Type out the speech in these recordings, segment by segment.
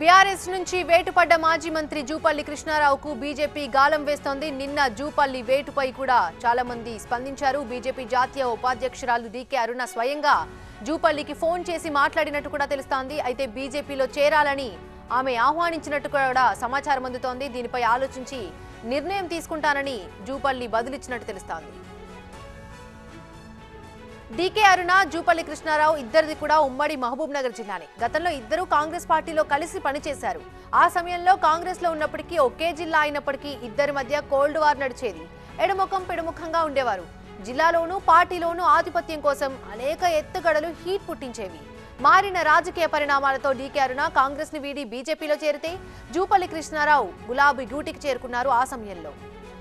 BRS నుంచి వేటుపడ్డ మాజీ మంత్రి జూపల్లి కృష్ణారావుకు బీజేపీ గాలం వేస్తోంది నిన్న జూపల్లి వేటుపై కూడా చాలా మంది స్పందించారు బీజేపీ జాతీయ ఉపాధ్యక్షురాలు డీకే అరుణ స్వయంగా జూపల్లికి ఫోన్ చేసి మాట్లాడినట్టు కూడా తెలుస్తోంది అయితే బీజేపీలో చేరాలని ఆమె ఆహ్వానించినట్టు కూడా సమాచారం అందుతోంది దీనిపై ఆలోచించి నిర్ణయం తీసుకుంటానని జూపల్లి బదులిచ్చినట్టు తెలుస్తోంది డీకే అరుణ జూపల్లి కృష్ణారావు ఇద్దరిది కూడా ఉమ్మడి మహబూబ్ నగర్ జిల్లానే గతంలో ఇద్దరు కాంగ్రెస్ పార్టీలో కలిసి పనిచేశారు ఆ సమయంలో కాంగ్రెస్ లో ఉన్నప్పటికీ ఒకే జిల్లా అయినప్పటికీ ఇద్దరి మధ్య కోల్డ్ వార్ నడిచేది ఎడముఖం పెడముఖంగా ఉండేవారు జిల్లాలోనూ పార్టీలోనూ ఆధిపత్యం కోసం అనేక ఎత్తుగడలు హీట్ పుట్టించేవి మారిన రాజకీయ పరిణామాలతో డీకే అరుణ కాంగ్రెస్ ని వీడి బీజేపీలో చేరితే జూపల్లి కృష్ణారావు గులాబీ డ్యూటీకి చేరుకున్నారు ఆ సమయంలో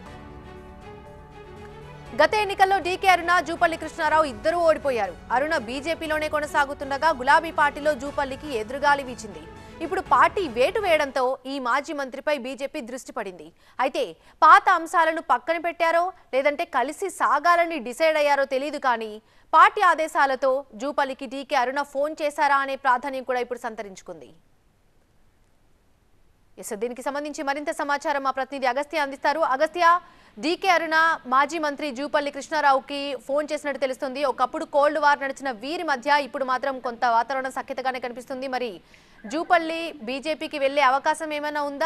గత ఎన్నికల్లో డీకే అరుణ జూపల్లి కృష్ణారావు ఇద్దరూ ఓడిపోయారు అరుణ బీజేపీలోనే కొనసాగుతుండగా గులాబీ పార్టీలో జూపల్లికి ఎదురుగాలి వీచింది ఇప్పుడు పార్టీ వేటు వేయడంతో ఈ మాజీ మంత్రిపై బీజేపీ దృష్టి పడింది అయితే పాత అంశాలను పక్కన పెట్టారో లేదంటే కలిసి సాగాలని డిసైడ్ అయ్యారో తెలియదు కానీ పార్టీ ఆదేశాలతో జూపల్లికి డీకే అరుణ ఫోన్ చేశారా అనే ప్రాధాన్యం కూడా ఇప్పుడు సంతరించుకుంది ఎస్ దీనికి సంబంధించి మరింత సమాచారం మా ప్రతినిధి అగస్త్య అందిస్తారు అగస్త్య డీకే అరుణ మాజీ మంత్రి జూపల్లి కృష్ణారావుకి ఫోన్ చేసినట్టు తెలుస్తుంది ఒకప్పుడు కోల్డ్ వార్ నడిచిన వీరి మధ్య ఇప్పుడు మాత్రం కొంత వాతావరణం సఖ్యతగానే కనిపిస్తుంది మరి జూపల్లి బీజేపీకి వెళ్లే అవకాశం ఏమైనా ఉందా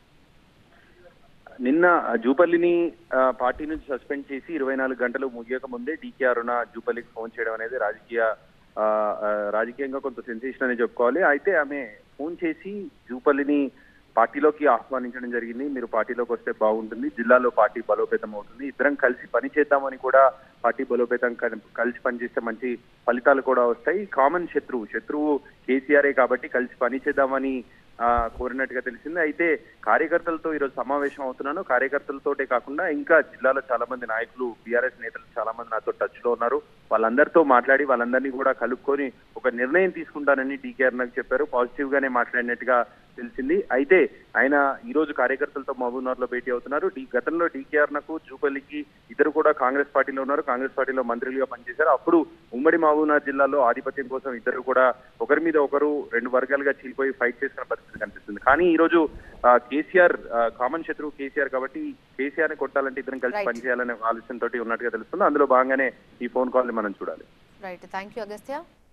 నిన్న జూపల్లిని ఆ, పార్టీ నుంచి సస్పెండ్ చేసి ఇరవై నాలుగు గంటలు ముగియక ముందే డీకే అరుణ జూపల్లికి ఫోన్ చేయడం అనేది రాజకీయ ఆ, ఆ, రాజకీయంగా కొంత సెన్సేషన్ అని చెప్పుకోవాలి అయితే ఆమె ఫోన్ చేసి జూపల్లిని పార్టీలోకి ఆహ్వానించడం జరిగింది మీరు పార్టీలోకి వస్తే బాగుంటుంది జిల్లాలో పార్టీ బలోపేతం అవుతుంది ఇద్దరం కలిసి పని చేద్దామని కూడా పార్టీ బలోపేతం కల్- కలిసి పనిచేస్తే మంచి ఫలితాలు కూడా వస్తాయి కామన్ శత్రువు శత్రువు కేసీఆరే కాబట్టి కలిసి పని చేద్దామని ఆ, కోరినట్టుగా తెలిసింది అయితే కార్యకర్తలతో ఈరోజు సమావేశం అవుతున్నాను కార్యకర్తలతోటే కాకుండా ఇంకా జిల్లాలో చాలా మంది నాయకులు బీఆర్ఎస్ నేతలు చాలా మంది నాతో టచ్ లో ఉన్నారు వాళ్ళందరితో మాట్లాడి వాళ్ళందరినీ కూడా కలుపుకొని ఒక నిర్ణయం తీసుకుంటానని డీకే అరుణకు చెప్పారు పాజిటివ్ గానే మాట్లాడినట్టుగా తెలిసింది అయితే ఆయన ఈ రోజు కార్యకర్తలతో మహబూబ్నగర్ లో భేటీ అవుతున్నారు డి గతంలో డీకే అరుణకు జూపల్లికి ఇద్దరు కూడా కాంగ్రెస్ పార్టీలో ఉన్నారు కాంగ్రెస్ పార్టీలో మంత్రులుగా పనిచేశారు అప్పుడు ఉమ్మడి మహబూబ్నగర్ జిల్లాలో ఆధిపత్యం కోసం ఇద్దరు కూడా ఒకరి మీద ఒకరు రెండు వర్గాలుగా చీలిపోయి ఫైట్ చేసిన పరిస్థితి కనిపిస్తుంది కానీ ఈ రోజు ఆ, కేసీఆర్ ఆ, కామన్ శత్రువు కేసీఆర్ కాబట్టి కేసీఆర్ ని కొట్టాలంటే ఇద్దరం కలిసి Right. పనిచేయాలనే ఆలోచనతోటి ఉన్నట్టుగా తెలుస్తుంది అందులో భాగంగానే ఈ ఫోన్ కాల్ ని మనం చూడాలి రైట్ థ్యాంక్ యూ అగస్త్య